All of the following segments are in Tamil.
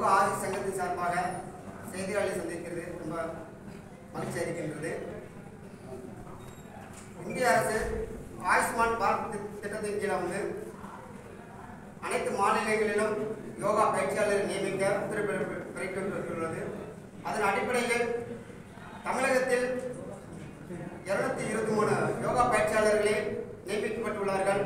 யோகா ஆதி சங்கத்தின் சார்பாக செய்தியாளரை சந்திக்கிறது ரொம்ப மகிழ்ச்சி அளிக்கின்றது இந்திய அரசு ஆயுஷ்மான் பாரத் திட்- திட்டத்தின் கீழே வந்து அனைத்து மாநிலங்களிலும் யோகா பயிற்சியாளரை நியமிக்க உத்தரவு பிறப்பிக்கப்பட்டுள்ளது அதன் அடிப்படையில் தமிழகத்தில் இருநூத்தி இருபத்தி மூணு யோகா பயிற்சியாளர்களே நியமிக்கப்பட்டுள்ளார்கள்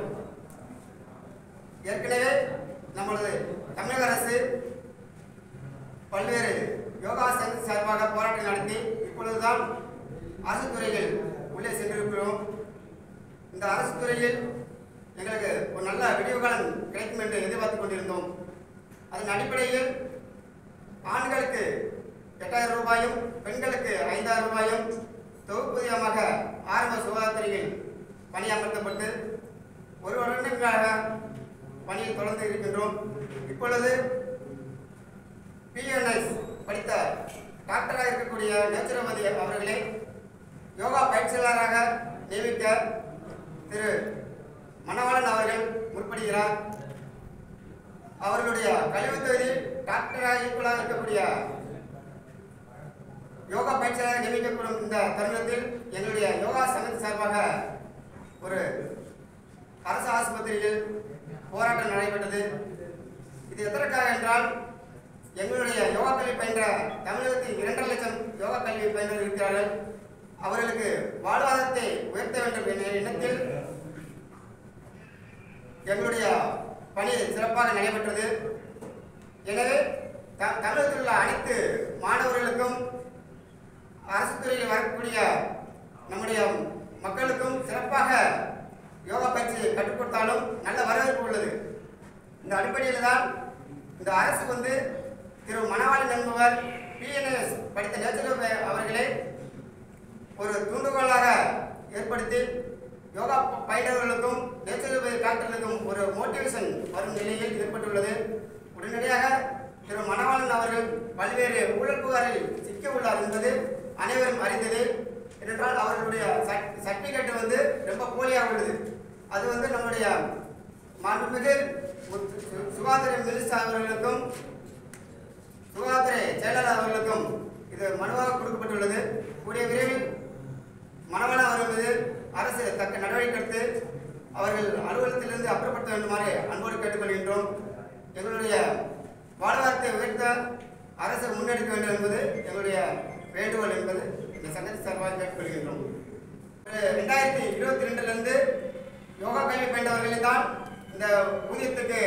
ஏற்கனவே நமது தமிழக அரசு பல்வேறு யோகா சங்க சார்பாக போராட்டம் நடத்தி இப்பொழுதுதான் அரசு துறையில் உள்ளே சென்றிருக்கிறோம் இந்த அரசு துறையில் எங்களுக்கு ஒரு நல்ல விடிவு காலம் கிடைக்கும் என்று எதிர்பார்த்துக் கொண்டிருந்தோம் அதன் அடிப்படையில் ஆண்களுக்கு எட்டாயிரம் ரூபாயும் பெண்களுக்கு ஐந்தாயிரம் ரூபாயும் தொகுப்பூதியமாக ஆரம்ப சுகாதாரத்துறையில் பணியமர்த்தப்பட்டு ஒரு வருடங்களாக பணியில் தொடர்ந்து இருக்கின்றோம் இப்பொழுது பிஎன்எஸ் படித்த டாக்டராக இருக்கக்கூடிய நேச்சுரோபதி அவர்களே யோகா பயிற்சியாளராக நியமிக்க திரு மணவாளன் அவர்கள் முற்படுகிறார் அவர்களுடைய கல்வித் தொகுதியில் டாக்டராக ஈக்குவலாக இருக்கக்கூடிய யோகா பயிற்சியாளராக நியமிக்கப்படும் இந்த தருணத்தில் எங்களுடைய யோகா சங்கத்தின் சார்பாக ஒரு அரசு ஆஸ்பத்திரியில் போராட்டம் நடைபெற்றது இது எதற்காக என்றால் எங்களுடைய யோகா கல்வி பயின்ற தமிழகத்தில் இரண்டரை லட்சம் யோகா கல்வி பயின்றவர் இருக்கிறார்கள் அவர்களுக்கு வாழ்வாதாரத்தை உயர்த்த வேண்டும் என்ற எண்ணத்தில் எங்களுடைய பணி சிறப்பாக நடைபெற்றது எனவே த- தமிழகத்தில் உள்ள அனைத்து மாணவர்களுக்கும் அரசு துறையில் வரக்கூடிய நம்முடைய மக்களுக்கும் சிறப்பாக யோகா பயிற்சி கற்றுக் கொடுத்தாலும் நல்ல வரவேற்பு உள்ளது இந்த அடிப்படையில் தான் இந்த அரசு வந்து திரு மணவாளன் என்பவர் பிஎன்எஸ் படித்த நேச்சுரல் அவர்களே ஒரு தூண்டுகோலாக ஏற்படுத்தி யோகா ப- பயின்றவர்களுக்கும் நேச்சுரல் டாக்டர்களுக்கும் ஒரு மோட்டிவேஷன் வரும் நிலையில் ஏற்பட்டுள்ளது உடனடியாக திரு மணவாளன் அவர்கள் பல்வேறு ஊழல் புகாரில் சிக்க உள்ளார் என்பது அனைவரும் அறிந்தது ஏனென்றால் அவர்களுடைய சர்டிபிகேட் வந்து ரொம்ப போலியாக உள்ளது அது வந்து நம்முடைய மாண்புமிகு மு- சு- சுகாதார மினிஸ்டர் அவர்களுக்கும் சுகாதார செயலாளர் அவர்களுக்கும் இது மனுவாக கொடுக்கப்பட்டுள்ளது கூடிய விரைவில் மனவள அவர்கள் மீது அரசு தக்க நடவடிக்கை எடுத்து அவர்கள் அலுவலகத்திலிருந்து அப்புறப்படுத்த வேண்டுமாறு அன்போடு கேட்டுக்கொள்கின்றோம் எங்களுடைய வாழ்வாரத்தை உயர்த்த அரசு முன்னெடுக்க வேண்டும் என்பது எங்களுடைய வேண்டுகோள் என்பது இந்த சங்கத்தின் சார்பாக கேட்டுக்கொள்கின்றோம் ரெண்டாயிரத்தி இருபத்தி ரெண்டுலேருந்து யோகா கல்வி பயின்றவர்களை தான் இந்த ஊதியத்துக்கு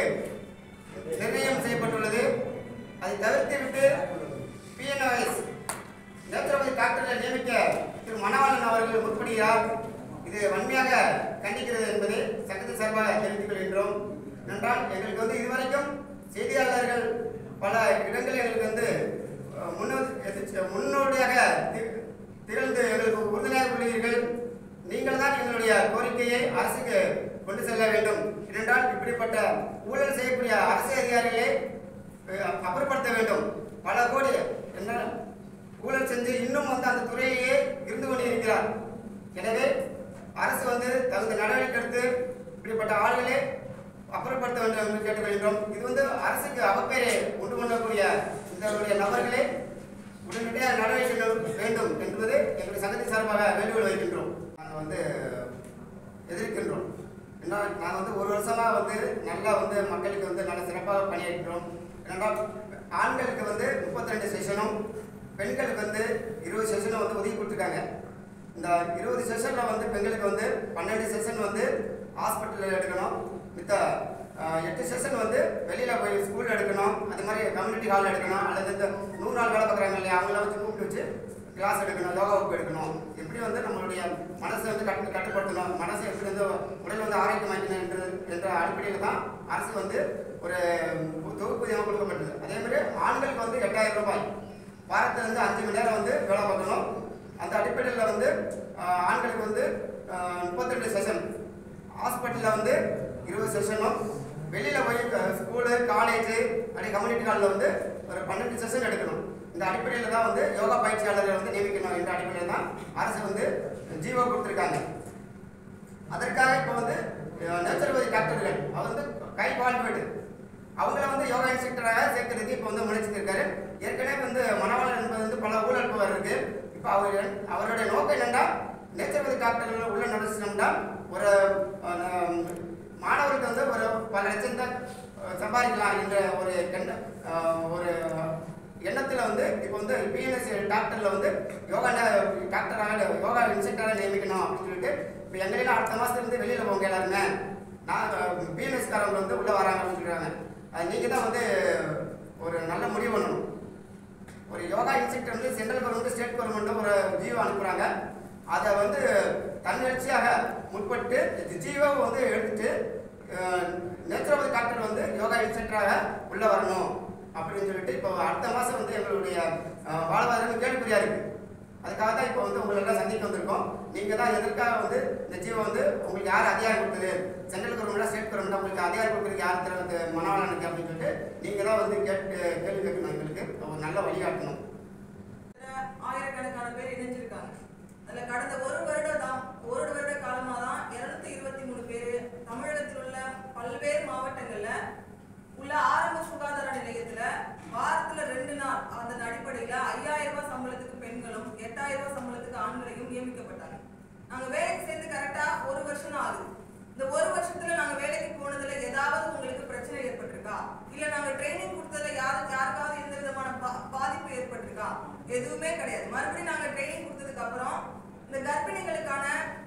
நிர்ணயம் செய்யப்பட்டுள்ளது அதை தவிர்த்து விட்டு பிஎன்ஓஎஸ் நேத்திரபதி டாக்டரை நியமிக்க திரு மணவாளன் அவர்கள் முற்படுகிறார் இது வன்மையாக கண்டிக்கிறது என்பதை சங்கத்தின் சார்பாக தெரிவித்துக் கொள்கின்றோம் என்றால் எங்களுக்கு வந்து இதுவரைக்கும் செய்தியாளர்கள் பல இடங்களில் எங்களுக்கு வந்து அஹ், முன்னோ- எதிர்த்து- முன்னோடியாக தி- திகழ்ந்து எங்களுக்கு உறுதுணையாக உள்ளீர்கள் நீங்கள் தான் எங்களுடைய கோரிக்கையை அரசுக்கு கொண்டு செல்ல வேண்டும் ஏனென்றால் இப்படிப்பட்ட ஊழல் செய்யக்கூடிய அரசு அதிகாரிகளை அஹ், அப்புறப்படுத்த வேண்டும் பல கோடி என்ன ஊழல் செஞ்சு இன்னும் வந்து அந்த துறையிலேயே இருந்து கொண்டு இருக்கிறார் எனவே அரசு வந்து தகுந்த நடவடிக்கை எடுத்து இப்படிப்பட்ட ஆளுகளை அப்புறப்படுத்த வேண்டும் என்று கேட்டுக்கொள்கிறோம் இது வந்து அரசுக்கு அவப்பெயரை உண்டு பண்ணக்கூடிய இந்த நபர்களை உடனடியாக நடவடிக்கை எடுக்க வேண்டும் என்பது எங்களுடைய சங்கத்தின் சார்பாக வேண்டுகோள் வைக்கின்றோம் நாங்கள் வந்து எதிர்க்கின்றோம் ஏன்னா நாங்கள் வந்து ஒரு வருஷமா வந்து நல்லா வந்து மக்களுக்கு வந்து நல்ல சிறப்பாக பணியாற்றுறோம் ஏனென்றால் ஆண்களுக்கு வந்து முப்பத்தி ரெண்டு செஷனும் பெண்களுக்கு வந்து இருபது செஷனும் வந்து ஒதுக்கி கொடுத்துருக்காங்க இந்த இருபது செஷனில் வந்து பெண்களுக்கு வந்து பன்னெண்டு செஷன் வந்து ஹாஸ்பிட்டலில் எடுக்கணும் மித்த ஆஹ், எட்டு செஷன் வந்து வெளியில் போய் ஸ்கூலில் எடுக்கணும் அது மாதிரி கம்யூனிட்டி ஹாலில் எடுக்கணும் அல்லது இந்த நூறு நாள் வேலை பார்க்குறாங்க இல்லையா அவங்கள வச்சு கூப்பிட்டு வச்சு கிளாஸ் எடுக்கணும் யோகா வகுப்பு எடுக்கணும் இப்படி வந்து நம்மளுடைய மனசை வந்து கட்டு கட்டுப்படுத்தணும் மனசை எப்படி வந்து உடல் வந்து ஆரோக்கியமாக்கணும் என்ற என்ற அடிப்படையில் தான் அரசு வந்து ஒரு தொகுப்பூதியம் கொடுக்கப்பட்டது அதே மாதிரி ஆண்களுக்கு வந்து எட்டாயிரம் ரூபாய் வாரத்துல இருந்து அஞ்சு மணி நேரம் வந்து வேலை பார்க்கணும் அந்த அடிப்படையில் வந்து ஆஹ், ஆண்களுக்கு வந்து முப்பத்தெட்டு செஷன் ஹாஸ்பிட்டலில் வந்து இருபது செஷனும் வெளியில் போய் ஸ்கூலு காலேஜ் அப்படி கம்யூனிட்டி ஹாலில் வந்து ஒரு பன்னெண்டு செஷன் எடுக்கணும் இந்த அடிப்படையில் தான் வந்து யோகா பயிற்சியாளர்களை வந்து நியமிக்கணும் என்ற அடிப்படையில் தான் அரசு வந்து ஜீவோ கொடுத்துருக்காங்க அதற்காக இப்போ வந்து நேச்சுரோபதி டாக்டர்கள் அவர் வந்து கை குவாலிஃபைடு அவங்கள வந்து யோகா இன்ஸ்ட்ரக்டராக சேர்க்கறதுக்கு இப்போ வந்து முயற்சித்திருக்காரு ஏற்கனவே வந்து மணவாளன் என்பது வந்து பல ஊழல் புகார் இருக்கு இப்போ அவர் அவருடைய நோக்கம் என்னன்னா நேச்சுரோபதி டாக்டர்கள் உள்ள நுழைச்சிட்டோம்னா ஒரு அஹ், மாணவருக்கு வந்து ஒரு பல லட்சம் தான் அஹ், சம்பாதிக்கலாம் என்ற ஒரு எண்ண அஹ், ஒரு எண்ணத்தில் வந்து இப்போ வந்து பிஎன்எஸ் டாக்டரில் வந்து யோகா ந- டாக்டராக யோகா இன்ஸ்ட்ரக்டராக நியமிக்கணும் அப்படின்னு சொல்லிட்டு இப்போ எங்களையும் அடுத்த மாதத்துலேருந்து வெளியில் போங்க எல்லாருமே நான் பிஎன்எஸ்காரங்க வந்து உள்ளே வராங்க அப்படின்னு சொல்கிறாங்க அது நீங்கள் தான் வந்து ஒரு நல்ல முடிவு பண்ணணும் ஒரு யோகா இன்ஸ்ட்ரக்டர் வந்து சென்ட்ரல் கவர்மெண்ட் ஸ்டேட் கவர்மெண்ட் ஒரு ஜியோ அனுப்புகிறாங்க அதை வந்து தன்னெழுச்சியாக முற்பட்டு ஜியோ வந்து எடுத்துட்டு நேச்சுரோபதி டாக்டர் வந்து யோகா இன்ஸ்ட்ரக்டராக உள்ளே வரணும் அப்படின்னு சொல்லிட்டு இப்போ அடுத்த மாதம் வந்து எங்களுடைய அஹ், வாழ்வாதாரம் கேள்விக்குறியா இருக்கு அதுக்காக தான் இப்போ வந்து உங்களை எல்லாம் சந்திக்க வந்திருக்கோம் நீங்கள் தான் எதற்காக வந்து இந்த ஜியோ வந்து உங்களுக்கு யார் அதிகாரம் கொடுத்தது சென்ட்ரல் கவர்மெண்ட்டா ஸ்டேட் கவர்மெண்ட்டா உங்களுக்கு அதிகாரம் கொடுக்குறது யார் தருவது மனவாளனுக்கு அப்படின்னு சொல்லிட்டு நீங்கள் தான் வந்து கேட்டு கேள்வி கேட்கணும் எங்களுக்கு ஒரு நல்ல வழிகாட்டணும் இதுல ஆயிரக்கணக்கான பேர் இணைஞ்சிருக்காங்க அதுல கடந்த ஒரு வருடம் தான் ஒரு வருட காலமா தான் இருநூத்தி இருபத்தி மூணு பேர் தமிழகத்தில் உள்ள பல்வேறு மாவட்டங்கள்ல உள்ள ஆரம்ப சுகாதார நிலையத்துல வாரத்துல ரெண்டு நாள் அதன் அடிப்படையில ஐயாயிரம் ரூபாய் சம்பளத்துக்கு பெண்களும் எட்டாயிரம் ரூபாய் சம்பளத்துக்கு ஆண்களையும் நியமிக்கப்பட்டாங்க நாங்க வேலைக்கு சேர்ந்து கரெக்டா ஒரு வருஷம் தான் ஆகுது இந்த ஒரு வருஷத்துல நாங்க வேலைக்கு போனதுல ஏதாவது உங்களுக்கு பிரச்சனை ஏற்பட்டிருக்கா இல்ல நாங்க ட்ரைனிங் கொடுத்ததுல யாரு யாருக்காவது எந்த விதமான பா- பாதிப்பு ஏற்பட்டிருக்கா எதுவுமே கிடையாது மறுபடியும் நாங்க ட்ரைனிங் கொடுத்ததுக்கு அப்புறம் இந்த கர்ப்பிணிகளுக்கான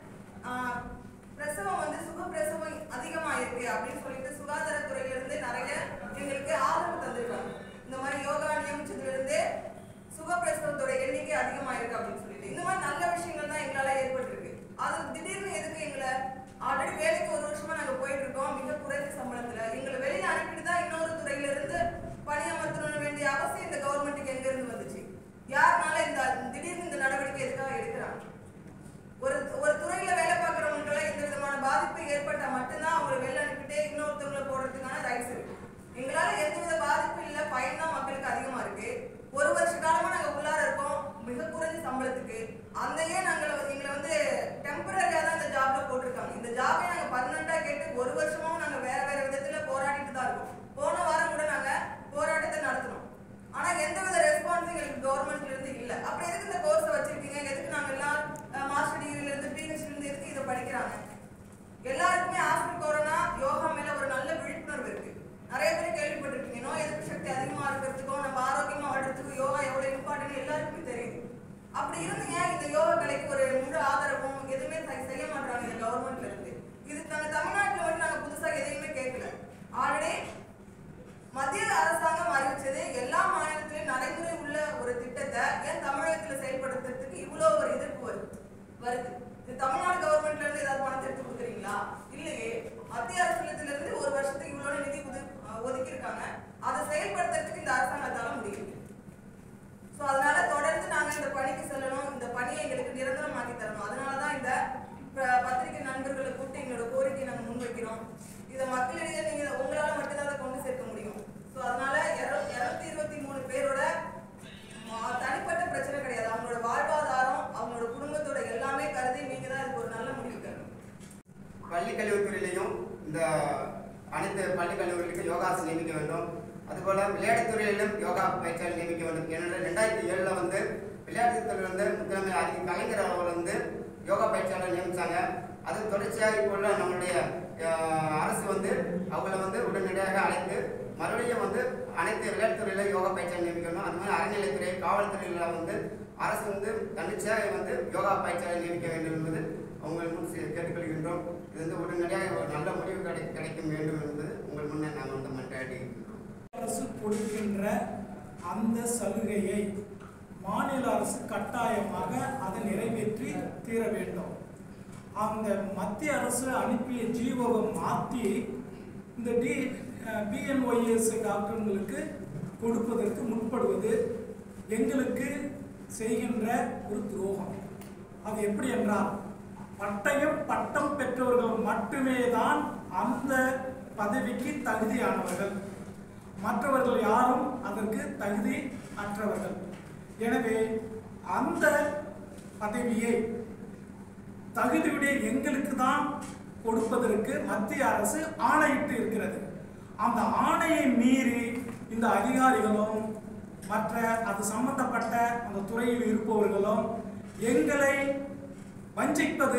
ஆஹ், பிரசவம் வந்து சுக பிரசவம் அதிகமா இருக்கு அப்படின்னு சொல்லிட்டு சுகாதாரத்துறையில இருந்து நிறைய எங்களுக்கு ஆதரவு தந்திருக்காங்க இந்த மாதிரி யோகா நியமிச்சதுல இருந்தே சுகப்பிரசவத்தோட எண்ணிக்கை அதிகமா இருக்கு அப்படின்னு சொல்லிட்டு இந்த மாதிரி நல்ல விஷயங்கள் தான் எங்களால ஏற்பட்டிருக்கு அது திடீர்னு எதுக்கு எங்களை ஆல்ரெடி வேலைக்கு ஒரு வருஷமா நாங்க போயிட்டு இருக்கோம் மிக குறைந்த சம்பளத்துல எங்களை வெளியில அனுப்பிட்டு தான் இன்னொரு துறையில இருந்து பணியமர்த்தணும் வேண்டிய அவசியம் இந்த கவர்மெண்ட்டுக்கு எங்க இருந்து வந்துச்சு யாருனால இந்த திடீர்னு இந்த நடவடிக்கை எதுக்காக எடுக்கிறாங்க ஒரு ஒரு துறையில வேலை பார்க்குறவங்களுக்கெல்லாம் எந்த விதமான பாதிப்பு ஏற்பட்டா மட்டும்தான் அவங்களை வெளில அனுப்பிட்டு இன்னொருத்தவங்களை போடுறதுக்கான ரைட்ஸ் இருக்கு எங்களால எந்தவித பாதிப்பு இல்ல பயன் தான் மக்களுக்கு அதிகமா இருக்கு ஒரு வருஷ காலமா நாங்க உள்ளார இருக்கோம் மிக குறைஞ்ச சம்பளத்துக்கு அந்தையே நாங்கள் வந்து- எங்களை வந்து டெம்பரரியா தான் இந்த ஜாப்ல போட்டிருக்காங்க இந்த ஜாபை நாங்க பர்மனண்டா கேட்டு ஒரு வருஷமாவும் நாங்க வேற வேற விதத்துல போராடிட்டு தான் இருக்கோம் போன வாரம் கூட நாங்க போராட்டத்தை நடத்தினோம் ஆனா எந்தவித ரெஸ்பான்ஸ் எங்களுக்கு கவர்மெண்ட்ல இருந்து இல்ல அப்புறம் எதுக்கு இந்த கோர்ஸ் வச்சிருக்கீங்க எதுக்கு நாங்க எல்லாம் மாஸ்டர் டிகிரில இருந்து பிஹெச்டி இருந்து எதுக்கு இதை படிக்கிறாங்க எல்லாருக்குமே ஆஃப்டர் கொரோனா யோகா மேல ஒரு நல்ல விழிப்புணர்வு இருக்கு நிறைய பேர் கேள்விப்பட்டிருக்கீங்க நோய் எதிர்ப்பு சக்தி அதிகமா இருக்கிறதுக்கும் நம்ம ஆரோக்கியமா வாழ்றதுக்கும் யோகா எவ்வளவு இம்பார்ட்டன் எல்லாருக்குமே தெரியும் அப்படி இருந்து ஏன் இந்த யோகா கலைக்கு ஒரு முழு ஆதரவும் எதுவுமே செய்- செய்ய மாட்டாங்க இந்த கவர்மெண்ட்ல இருந்து இது நாங்க தமிழ்நாட்டுல வந்து நாங்க புதுசா எதையுமே கேட்கல ஆல்ரெடி மத்திய அரசாங்கம் அறிவிச்சது எல்லா மாநிலத்திலும் நடைமுறை உள்ள ஒரு திட்டத்தை ஏன் தமிழகத்துல செயல்படுத்துறதுக்கு இவ்வளவு ஒரு எதிர்ப்பு வருது வருது இது தமிழ்நாடு கவர்மெண்ட்ல இருந்து ஏதாவது பணத்தை எடுத்து கொடுக்குறீங்களா இல்லையே மத்திய அரசாங்கத்துல இருந்து ஒரு வருஷத்துக்கு இவ்வளவு நிதி ஒதுக்கி இருக்காங்க அதை செயல்படுத்துறதுக்கு இந்த அரசாங்கத்தால முடியும் ஸோ அதனால தொடர்ந்து நாங்க இந்த பணிக்கு செல்லணும் இந்த பணியை எங்களுக்கு நிரந்தரமாக்கி தரணும் அதனால தான் இந்த ப- பத்திரிகை நண்பர்களை கூப்பிட்டு எங்களோட கோரிக்கையை நாங்க முன்வைக்கிறோம் இதை மக்களிடையே நீங்க உங்களால மட்டும்தான் அதை கொண்டு சேர்க்க முடியும் ஸோ அதனால இரு- இருநூத்தி இருபத்தி மூணு பேரோட மா- தனிப்பட்ட பிரச்சனை கிடையாது அவங்களோட வாழ்வாதாரம் அவங்களோட குடும்பத்தோட எல்லாமே கருதி நீங்க தான் இதுக்கு ஒரு நல்ல முடிவு தரணும் பள்ளி கல்வித்துறையிலையும் இந்த அனைத்து பள்ளி கல்லூரிகளுக்கும் யோகாசன் நியமிக்க வேண்டும் அதுபோல விளையாட்டுத்துறையிலும் யோகா பயிற்சியாளர் நியமிக்க வேண்டும் ஏனென்றால் ரெண்டாயிரத்தி ஏழில் வந்து விளையாட்டுத்துறையில் வந்து முதலமை அறிஞர் கலைஞர் அவர்கள் வந்து யோகா பயிற்சியாளர் நியமித்தாங்க அது தொடர்ச்சியாக இப்போ உள்ள நம்மளுடைய அஹ், அரசு வந்து அவங்கள வந்து உடனடியாக அழைத்து மறுபடியும் வந்து அனைத்து விளையாட்டுத்துறையில யோகா பயிற்சியாளர் நியமிக்கணும் அது மாதிரி அறநிலைத்துறை காவல்துறையில் வந்து அரசு வந்து தன்னிச்சையாக வந்து யோகா பயிற்சியாளர் நியமிக்க வேண்டும் என்பது உங்கள் முன் சி- கேட்டுக்கொள்கின்றோம் இது வந்து உடனடியாக ஒரு நல்ல முடிவு கிடை கிடைக்க வேண்டும் என்பது உங்கள் முன்னே நாங்கள் வந்து மன்றாடுகின்றோம் அரசு கொடுக்கின்ற அந்த சலுகையை மாநில அரசு கட்டாயமாக அதை நிறைவேற்றி தீர வேண்டும் அந்த மத்திய அரசு அனுப்பிய ஜீவோவை மாற்றி இந்த டி பிஎன்ஒய்எஸ் டாக்டர்களுக்கு கொடுப்பதற்கு முற்படுவது எங்களுக்கு செய்கின்ற ஒரு துரோகம் அது எப்படி என்றால் பட்டயம் பட்டம் பெற்றவர்கள் மட்டுமே தான் அந்த பதவிக்கு தகுதியானவர்கள் மற்றவர்கள் யாரும் அதற்கு தகுதி அற்றவர்கள் எனவே அந்த பதவியை தகுதியுடைய எங்களுக்கு தான் கொடுப்பதற்கு மத்திய அரசு ஆணையிட்டு இருக்கிறது அந்த ஆணையை மீறி இந்த அதிகாரிகளும் மற்ற அது சம்பந்தப்பட்ட அந்த துறையில் இருப்பவர்களும் எங்களை வஞ்சிப்பது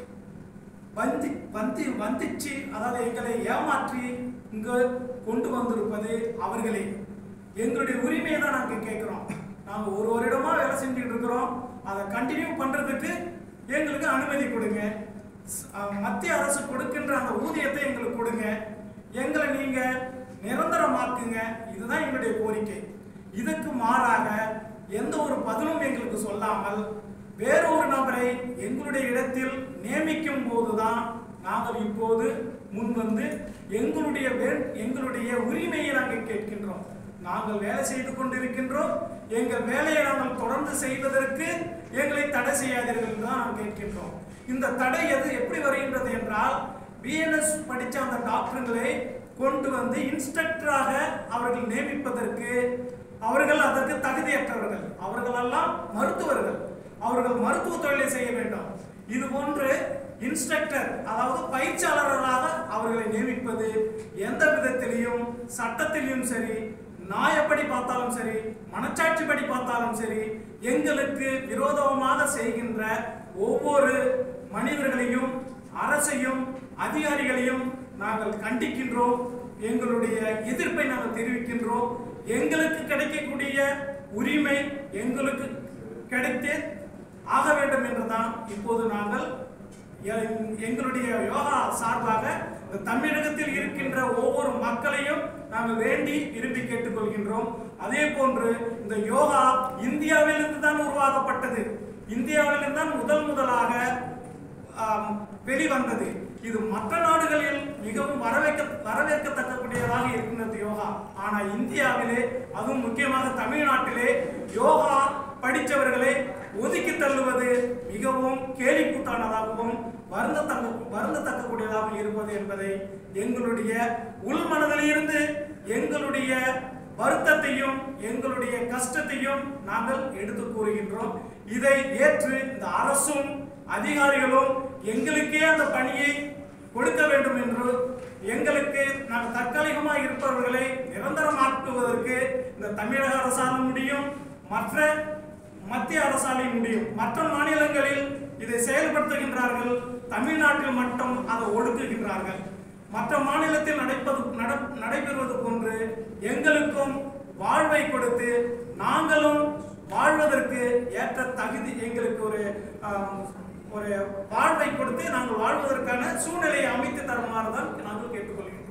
வந்தி வந்தி வந்திச்சு அதாவது எங்களை ஏமாற்றி இங்கு கொண்டு வந்திருப்பது அவர்களே எங்களுடைய உரிமையை தான் நாங்கள் கேட்குறோம் நாங்கள் ஒரு வருடமா வேலை செஞ்சுட்டு இருக்கிறோம் அதை கண்டினியூ பண்றதுக்கு எங்களுக்கு அனுமதி கொடுங்க ஸ்- அஹ் மத்திய அரசு கொடுக்கின்ற அந்த ஊதியத்தை எங்களுக்கு கொடுங்க எங்களை நீங்க நிரந்தரமாக்குங்க இதுதான் எங்களுடைய கோரிக்கை இதுக்கு மாறாக எந்த ஒரு பதிலும் எங்களுக்கு சொல்லாமல் வேறொரு நபரை எங்களுடைய இடத்தில் நியமிக்கும் போதுதான் நாங்கள் இப்போது முன்வந்து எங்களுடைய வே- எங்களுடைய உரிமையை நாங்கள் கேட்கின்றோம் நாங்கள் வேலை செய்து கொண்டிருக்கின்றோம் எங்கள் வேலையை நாங்கள் தொடர்ந்து செய்வதற்கு எங்களை தடை செய்யாதீர்கள் என்று தான் நாம் கேட்கின்றோம் இந்த தடை எது எப்படி வருகின்றது என்றால் பிஎன்எஸ் படித்த அந்த டாக்டர்களை கொண்டு வந்து இன்ஸ்ட்ரக்டராக அவர்கள் நியமிப்பதற்கு அவர்கள் அதற்கு தகுதியற்றவர்கள் அவர்களெல்லாம் மருத்துவர்கள் அவர்கள் மருத்துவ தொழிலை செய்ய வேண்டும் இது போன்று இன்ஸ்ட்ரக்டர் அதாவது பயிற்சியாளர்களாக அவர்களை நியமிப்பது எந்த விதத்திலையும் சட்டத்திலையும் சரி நியாயப்படி பார்த்தாலும் சரி மனச்சாட்சிப்படி பார்த்தாலும் சரி எங்களுக்கு விரோதமாக செய்கின்ற ஒவ்வொரு மனிதர்களையும் அரசையும் அதிகாரிகளையும் நாங்கள் கண்டிக்கின்றோம் எங்களுடைய எதிர்ப்பை நாங்கள் தெரிவிக்கின்றோம் எங்களுக்கு கிடைக்கக்கூடிய உரிமை எங்களுக்கு கிடைத்தே ஆக வேண்டும் என்றுதான் இப்போது நாங்கள் எ- எங்களுடைய யோகா சார்பாக இந்த தமிழகத்தில் இருக்கின்ற ஒவ்வொரு மக்களையும் நாங்கள் வேண்டி விரும்பி கேட்டுக்கொள்கின்றோம் அதே போன்று இந்த யோகா இந்தியாவிலிருந்து தான் உருவாக்கப்பட்டது இந்தியாவிலிருந்து தான் முதல் முதலாக ஆம், வெளிவந்தது இது மற்ற நாடுகளில் மிகவும் வரவேற்க வரவேற்கத்தக்கக்கூடியதாக இருக்கின்றது யோகா ஆனா இந்தியாவிலே அதுவும் முக்கியமாக தமிழ்நாட்டிலே யோகா படித்தவர்களை ஒதுக்கி தள்ளுவது மிகவும் கேலிக்கூத்தானதாகவும் வருந்தத்தக்க வருந்தத்தக்கக்கூடியதாகவும் இருப்பது என்பதை எங்களுடைய உள்மனதிலிருந்து எங்களுடைய வருத்தத்தையும் எங்களுடைய கஷ்டத்தையும் நாங்கள் எடுத்து கூறுகின்றோம் இதை ஏற்று இந்த அரசும் அதிகாரிகளும் எங்களுக்கே அந்த பணியை கொடுக்க வேண்டும் என்று எங்களுக்கு நாங்கள் தற்காலிகமாக இருப்பவர்களை நிரந்தரமாக்குவதற்கு இந்த தமிழக அரசாலும் முடியும் மற்ற மத்திய அரசாலையும் முடியும் மற்ற மாநிலங்களில் இதை செயல்படுத்துகின்றார்கள் தமிழ்நாட்டில் மட்டும் அதை ஒடுக்குகின்றார்கள் மற்ற மாநிலத்தில் நடைப்பது நட- நடைபெறுவது போன்று எங்களுக்கும் வாழ்வை கொடுத்து நாங்களும் வாழ்வதற்கு ஏற்ற தகுதி எங்களுக்கு ஒரு ஆம், ஒரு வாழ்வை கொடுத்து நாங்கள் வாழ்வதற்கான சூழ்நிலையை அமைத்து தருமாறு தான் நாங்கள் கேட்டுக்கொள்கிறோம்